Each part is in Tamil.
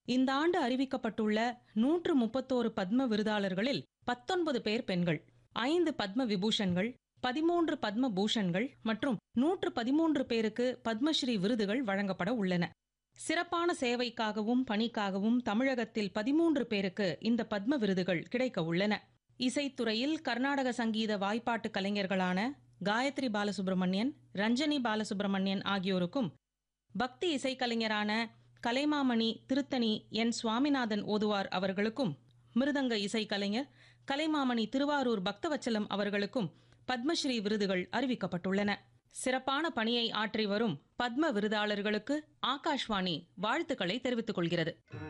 இந்த ஆண்டு அறிவிக்கப்பட்டுள்ள நூற்று முப்பத்தோரு பத்ம விருதாளர்களில் பத்தொன்பது பேர் பெண்கள் ஐந்து பத்ம விபூஷன்கள் பதிமூன்று பத்ம பூஷன்கள் மற்றும் நூற்று பதிமூன்று பேருக்கு பத்மஸ்ரீ விருதுகள் வழங்கப்பட உள்ளன சிறப்பான சேவைக்காகவும் பணிக்காகவும் தமிழகத்தில் பதிமூன்று பேருக்கு இந்த பத்ம விருதுகள் கிடைக்க உள்ளன இசைத்துறையில் கர்நாடக சங்கீத வாய்ப்பாட்டு கலைஞர்களான காயத்ரி பாலசுப்ரமணியன் ரஞ்சனி பாலசுப்ரமணியன் ஆகியோருக்கும் பக்தி இசைக்கலைஞரான கலைமாமணி திருத்தணி என் சுவாமிநாதன் ஓதுவார் அவர்களுக்கும் மிருதங்க இசைக்கலைஞர் கலைமாமணி திருவாரூர் பக்தவச்சலம் அவர்களுக்கும் பத்மஸ்ரீ விருதுகள் அறிவிக்கப்பட்டுள்ளன சிறப்பான பணியை ஆற்றி வரும் பத்ம விருதாளர்களுக்கு ஆகாஷ்வாணி வாழ்த்துக்களை தெரிவித்துக் கொள்கிறது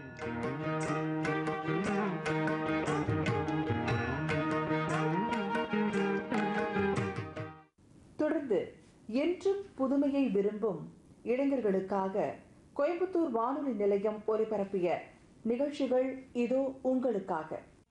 தொடர்ந்து என்றும் புதுமையை விரும்பும் இளைஞர்களுக்காக கோயம்புத்தூர் வானொலி நிலையம் ஒலிபரப்பிய நிகழ்ச்சிகள் இதோ உங்களுக்காக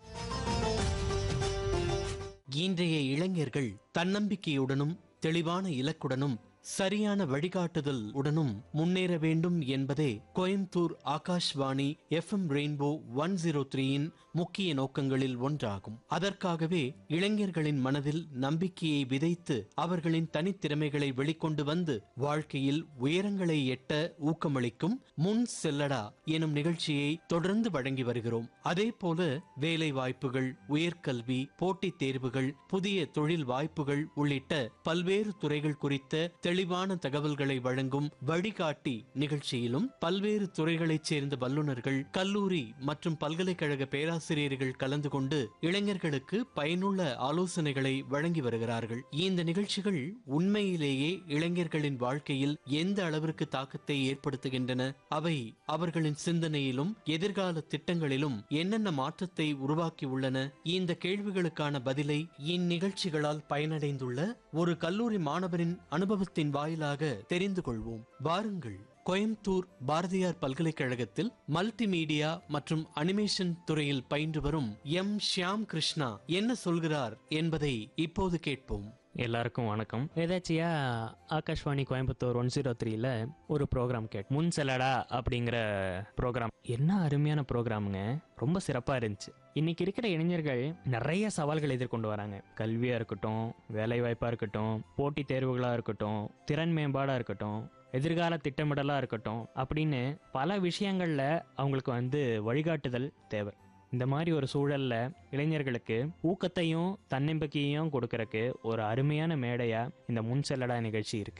இன்றைய இளைஞர்கள் தன்னம்பிக்கையுடனும் தெளிவான இலக்குடனும் சரியான வழிகாட்டுதல் உடனும் முன்னேற வேண்டும் என்பதே Coimbatore Akashvani FM rainbow one zero த்ரீயின் முக்கிய நோக்கங்களில் ஒன்றாகும் அதற்காகவே இளைஞர்களின் மனதில் நம்பிக்கையை விதைத்து அவர்களின் தனித்திறமைகளை வெளிக்கொண்டு வந்து வாழ்க்கையில் உயரங்களை எட்ட ஊக்கமளிக்கும் முன் செல்லடா எனும் நிகழ்ச்சியை தொடர்ந்து வழங்கி வருகிறோம் அதே போல வேலை வாய்ப்புகள் உயர்கல்வி போட்டித் தேர்வுகள் புதிய தொழில் வாய்ப்புகள் உள்ளிட்ட பல்வேறு துறைகள் குறித்த தெளிவான தகவல்களை வழங்கும் வழிகாட்டி நிகழ்ச்சியிலும் பல்வேறு துறைகளைச் சேர்ந்த வல்லுநர்கள் கல்லூரி மற்றும் பல்கலைக்கழக பேராசிரியர்கள் கலந்து கொண்டு இளைஞர்களுக்கு பயனுள்ள ஆலோசனைகளை வழங்கி வருகிறார்கள் இந்த நிகழ்ச்சிகள் உண்மையிலேயே இளைஞர்களின் வாழ்க்கையில் எந்த அளவிற்கு தாக்கத்தை ஏற்படுத்துகின்றன அவை அவர்களின் சிந்தனையிலும் எதிர்கால திட்டங்களிலும் என்னென்ன மாற்றத்தை உருவாக்கி உள்ளன இந்த கேள்விகளுக்கான பதிலை இந்நிகழ்ச்சிகளால் பயனடைந்துள்ள ஒரு கல்லூரி மாணவரின் அனுபவத்தின் வாயிலாக தெரிந்து கொள்வோம் வாருங்கள் கோயம்புத்தூர் பாரதியார் பல்கலைக்கழகத்தில் மல்டிமீடியா மற்றும் அனிமேஷன் துறையில் பயின்று வரும் எம் ஷியாம் கிருஷ்ணா என்ன சொல்கிறார் என்பதை இப்போது கேட்போம் எல்லாருக்கும் வணக்கம் எதாச்சியா ஆகாஷ்வாணி கோயம்புத்தூர் ஒன் ஜீரோ த்ரீல ஒரு ப்ரோக்ராம் கேட் முன் செல்லடா அப்படிங்கிற ப்ரோக்ராம் என்ன அருமையான ப்ரோக்ராமுங்க ரொம்ப சிறப்பாக இருந்துச்சு இன்னைக்கு இருக்கிற இளைஞர்கள் நிறைய சவால்கள் எதிர்கொண்டு வராங்க கல்வியாக இருக்கட்டும் வேலை வாய்ப்பாக இருக்கட்டும் போட்டித் தேர்வுகளாக இருக்கட்டும் திறன் மேம்பாடாக இருக்கட்டும் எதிர்கால திட்டமிடலாக இருக்கட்டும் அப்படின்னு பல விஷயங்களில் அவங்களுக்கு வந்து வழிகாட்டுதல் தேவை இந்த மாதிரி ஒரு சூழல்ல இளைஞர்களுக்கு ஊக்கத்தையும் தன்னம்பிக்கையும் கொடுக்கறக்கு ஒரு அருமையான மேடையா இந்த முன் செல்லடா நிகழ்ச்சி இருக்கு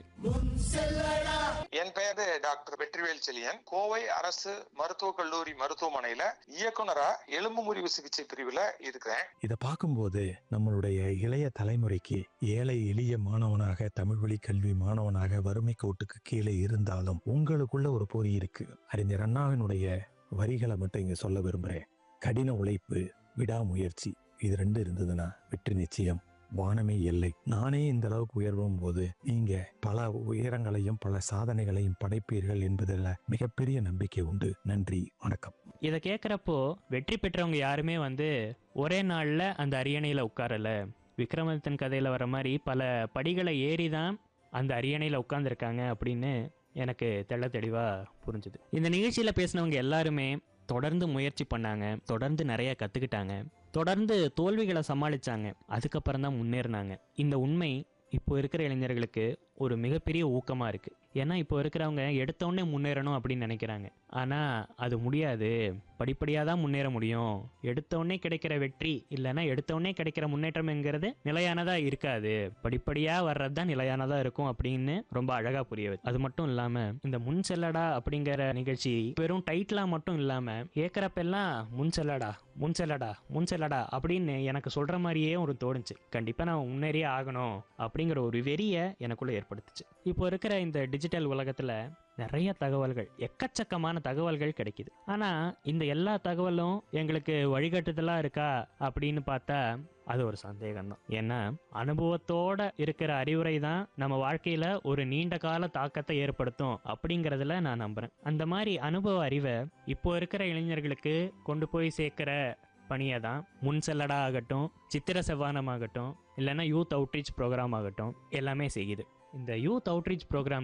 என் பெயர் டாக்டர் வெற்றிவேல் செழியன் கோவை அரசு மருத்துவக் கல்லூரி மருத்துவமனையில இயக்குனரா எலும்பு முறிவு சிகிச்சை பிரிவுல இருக்கிறேன் இதை பார்க்கும்போது நம்மளுடைய இளைய தலைமுறைக்கு ஏழை எளிய மாணவனாக தமிழ் வழி கல்வி மாணவனாக வறுமை கோட்டுக்கு கீழே இருந்தாலும் உங்களுக்குள்ள ஒரு பொறி இருக்கு அறிஞர் அண்ணாவினுடைய வரிகளை மட்டும் இங்க சொல்ல விரும்புறேன் கடின உழைப்பு விடாமுயற்சி இது ரெண்டு இருந்ததுன்னா வெற்றி நிச்சயம் வானமே எல்லை நானே இந்த அளவுக்கு உயர்வும் போது நீங்க பல உயரங்களையும் பல சாதனைகளையும் படைப்பீர்கள் என்பதில் மிகப்பெரிய நம்பிக்கை உண்டு நன்றி வணக்கம் இதை கேட்குறப்போ வெற்றி பெற்றவங்க யாருமே வந்து ஒரே நாளில் அந்த அரியணையில் உட்காரல விக்ரமாதித்தன் கதையில் வர மாதிரி பல படிகளை ஏறி தான் அந்த அரியணையில் உட்காந்துருக்காங்க அப்படின்னு எனக்கு தெள்ள தெளிவாக புரிஞ்சுது இந்த நிகழ்ச்சியில் பேசினவங்க எல்லாருமே தொடர்ந்து முயற்சி பண்ணாங்க தொடர்ந்து நிறைய கற்றுக்கிட்டாங்க தொடர்ந்து தோல்விகளை சமாளிச்சாங்க அதுக்கப்புறம் தான் முன்னேறினாங்க இந்த உண்மை இப்போ இருக்கிற இளைஞர்களுக்கு ஒரு மிகப்பெரிய ஊக்கமாக இருக்குது ஏன்னா இப்போ இருக்கிறவங்க எடுத்தோடனே முன்னேறணும் அப்படின்னு நினைக்கிறாங்க ஆனால் அது முடியாது படிப்படியாக தான் முன்னேற முடியும் எடுத்தோடனே கிடைக்கிற வெற்றி இல்லைன்னா எடுத்தோடனே கிடைக்கிற முன்னேற்றம்ங்கிறது நிலையானதாக இருக்காது படிப்படியாக வர்றது தான் நிலையானதாக இருக்கும் அப்படின்னு ரொம்ப அழகாக புரிய வைச்சு. அது மட்டும் இல்லாமல் இந்த முன் செல்லடா அப்படிங்கிற நிகழ்ச்சி வெறும் டைட்டிலாக மட்டும் இல்லாமல் கேட்குறப்பெல்லாம் முன் செல்லடா முன் செல்லடா முன் செல்லடா அப்படின்னு எனக்கு சொல்கிற மாதிரியே ஒரு தோணுச்சு கண்டிப்பாக நான் முன்னேறியே ஆகணும் அப்படிங்கிற ஒரு வெறியை எனக்குள்ளே ஏற்படுத்துச்சு இப்போ இருக்கிற இந்த டிஜிட்டல் உலகத்தில் நிறைய தகவல்கள் எக்கச்சக்கமான தகவல்கள் கிடைக்குது ஆனால் இந்த எல்லா தகவலும் எங்களுக்கு வழிகாட்டுதலாக இருக்கா அப்படின்னு பார்த்தா அது ஒரு சந்தேகம்தான் ஏன்னா அனுபவத்தோட இருக்கிற அறிவுரை தான் நம்ம வாழ்க்கையில ஒரு நீண்ட கால தாக்கத்தை ஏற்படுத்தும் அப்படிங்கிறதுல நான் நம்புறேன் அந்த மாதிரி அனுபவ அறிவை இப்போ இருக்கிற இளைஞர்களுக்கு கொண்டு போய் சேர்க்கிற பணியை தான் முன் செல்லடா ஆகட்டும் சித்திர செவ்வானம் ஆகட்டும் இல்லைன்னா யூத் அவுட்ரீச் ப்ரோக்ராம் ஆகட்டும் எல்லாமே செய்யுது இந்த யூத் அவுட்ரீச் ப்ரோக்ராம்